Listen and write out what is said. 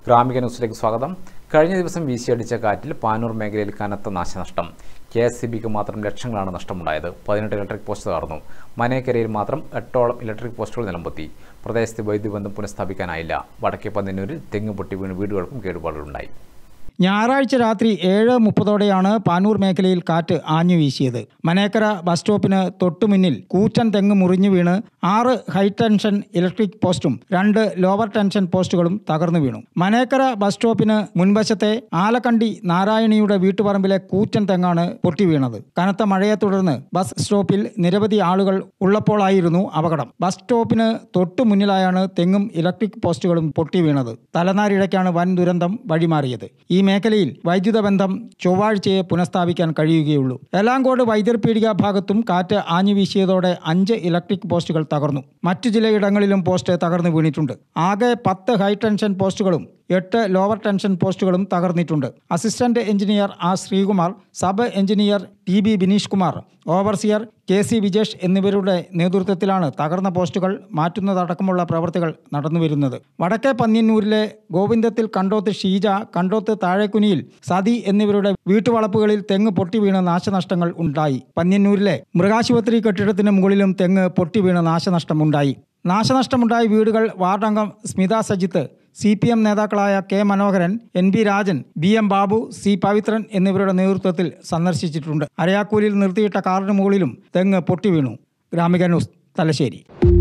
ഗ്രാമിക ന്യൂസിലേക്ക് സ്വാഗതം കഴിഞ്ഞ ദിവസം വീശിയടിച്ച കാറ്റിൽ പാനൂർ മേഖലയിൽ കനത്ത നാശനഷ്ടം കെ എസ് സി ബിക്ക് മാത്രം ലക്ഷങ്ങളാണ് നഷ്ടമുണ്ടായത് പതിനെട്ട് ഇലക്ട്രിക് പോസ്റ്റ് തകർന്നു മനേക്കരയിൽ മാത്രം എട്ടോളം ഇലക്ട്രിക് പോസ്റ്റുകൾ നിലംപൊത്തി പ്രദേശത്ത് വൈദ്യുതി ബന്ധം പുനഃസ്ഥാപിക്കാനായില്ല വടക്കേ പന്നിന്നൂരിൽ തെങ്ങ് പൊട്ടി വീണ് വീടുകൾക്കും കേടുപാടുകളുണ്ടായി ഞായറാഴ്ച രാത്രി ഏഴ് മുപ്പതോടെയാണ് പാനൂർ മേഖലയിൽ കാറ്റ് ആഞ്ഞു വീശിയത് മനേക്കര ബസ് സ്റ്റോപ്പിന് തൊട്ടുമുന്നിൽ കൂറ്റൻ തെങ്ങ് മുറിഞ്ഞു വീണ് ആറ് ഹൈ ടെൻഷൻ ഇലക്ട്രിക് പോസ്റ്റും രണ്ട് ലോവർ ടെൻഷൻ പോസ്റ്റുകളും തകർന്നു വീണു മനേക്കര ബസ് സ്റ്റോപ്പിന് മുൻവശത്തെ ആലക്കണ്ടി നാരായണിയുടെ വീട്ടുപറമ്പിലെ കൂറ്റൻ തെങ്ങാണ് പൊട്ടി വീണത് കനത്ത മഴയെ തുടർന്ന് ബസ് സ്റ്റോപ്പിൽ നിരവധി ആളുകൾ ഉള്ളപ്പോഴായിരുന്നു അപകടം ബസ് സ്റ്റോപ്പിന് തൊട്ടു മുന്നിലായാണ് തെങ്ങും ഇലക്ട്രിക് പോസ്റ്റുകളും പൊട്ടി വീണത് തലനാരിഴയ്ക്കാണ് വൻ ദുരന്തം വഴിമാറിയത് ഈ മേഖലയിൽ വൈദ്യുത ബന്ധം ചൊവ്വാഴ്ചയെ പുനഃസ്ഥാപിക്കാൻ കഴിയുകയുള്ളൂ എലാങ്കോട് വൈദ്യുതപീടിക ഭാഗത്തും കാറ്റ് ആഞ്ഞു വീശിയതോടെ അഞ്ച് ഇലക്ട്രിക് പോസ്റ്റുകൾ തകർന്നു മറ്റു ചിലയിടങ്ങളിലും പോസ്റ്റ് തകർന്നു വീണിട്ടുണ്ട് ആകെ പത്ത് ഹൈ ടെൻഷൻ പോസ്റ്റുകളും എട്ട് ലോവർ ടെൻഷൻ പോസ്റ്റുകളും തകർന്നിട്ടുണ്ട് assistant engineer R Sreekumar sub engineer T B Bineesh Kumar overseer K C Vijesh എന്നിവരുടെ നേതൃത്വത്തിലാണ് തകർന്ന പോസ്റ്റുകൾ മാറ്റുന്നതടക്കമുള്ള പ്രവർത്തികൾ നടന്നുവരുന്നത് വടക്കേ പന്ന്യന്നൂരിലെ ഗോവിന്ദത്തിൽ കണ്ടോത്ത് ഷീജ കണ്ടോത്ത് താഴേക്കുനിയിൽ സതി എന്നിവരുടെ വീട്ടുവളപ്പുകളിൽ തെങ്ങ് പൊട്ടി വീണ് നാശനഷ്ടങ്ങൾ ഉണ്ടായി പന്ന്യന്നൂരിലെ മൃഗാശുപത്രി കെട്ടിടത്തിന് മുകളിലും തെങ്ങ് പൊട്ടി വീണ് നാശനഷ്ടമുണ്ടായി നാശനഷ്ടമുണ്ടായ വീടുകൾ വാർഡംഗം Smitha Sajith C P M നേതാക്കളായ K Manoharan N B Rajan B M Babu C Pavithran എന്നിവരുടെ നേതൃത്വത്തിൽ സന്ദർശിച്ചിട്ടുണ്ട് അരയാക്കൂലിൽ നിർത്തിയിട്ട കാറിന് മുകളിലും തെങ്ങ് പൊട്ടി വീണു ഗ്രാമിക ന്യൂസ് തലശ്ശേരി